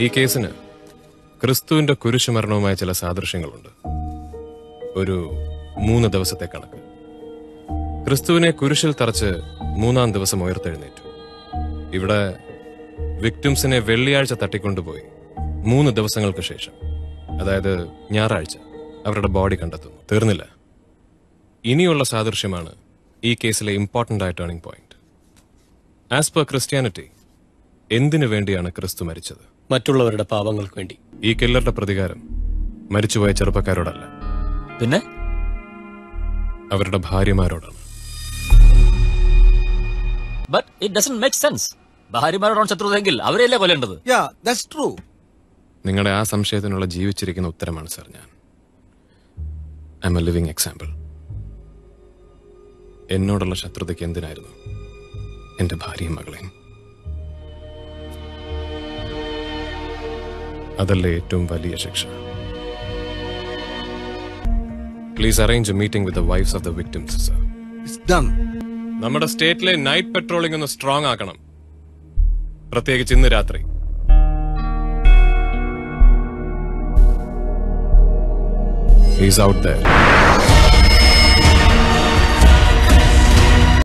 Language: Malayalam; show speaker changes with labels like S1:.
S1: ഈ കേസിന് ക്രിസ്തുവിന്റെ കുരിശുമരണവുമായ ചില സാദൃശ്യങ്ങളുണ്ട് ഒരു മൂന്ന് ദിവസത്തെ കണക്ക് ക്രിസ്തുവിനെ കുരിശിൽ തറച്ച് മൂന്നാം ദിവസം ഉയർത്തെഴുന്നേറ്റു ഇവിടെ വിക്ടിംസിനെ വെള്ളിയാഴ്ച തട്ടിക്കൊണ്ടുപോയി മൂന്ന് ദിവസങ്ങൾക്ക് ശേഷം അതായത് ഞായറാഴ്ച അവരുടെ ബോഡി കണ്ടെത്തുന്നു തീർന്നില്ല ഇനിയുള്ള സാദൃശ്യമാണ് ഈ കേസിലെ ഇമ്പോർട്ടന്റ് ആയ turning point as per Christianity എന്തിനു വേണ്ടിയാണ് ക്രിസ്തു മരിച്ചത്
S2: മറ്റുള്ളവരുടെ പാപങ്ങൾക്ക് വേണ്ടി
S1: ഈ കില്ലറുടെ പ്രതികാരം മരിച്ചുപോയ ചെറുപ്പക്കാരോടല്ല
S3: പിന്നെ
S1: അവരുടെ ഭാര്യമാരോടാണ്
S3: but it doesn't make sense ഭാര്യമാരോടാണ് ശത്രുതയെങ്കിൽ അവരെയല്ലേ കൊല്ലേണ്ടത്
S4: യാ ദാറ്റ്സ് ട്രൂ
S1: നിങ്ങളുടെ ആ സംശയത്തിനുള്ള ജീവിച്ചിരിക്കുന്ന ഉത്തരമാണ് സാർ ഞാൻ I am a living example എന്നോടുള്ള ശത്രുതയ്ക്ക് എന്തിനായിരുന്നു എന്റെ ഭാര്യയും മകളെയും അതല്ലേ ഏറ്റവും വലിയ ശിക്ഷ please arrange a meeting with the wives of the victims sir
S4: it's done
S1: നമ്മുടെ സ്റ്റേറ്റിലെ നൈറ്റ് പെട്രോളിംഗ് ഒന്ന് സ്ട്രോങ് ആക്കണം പ്രത്യേകിച്ച് ഇന്ന് രാത്രി He's out there.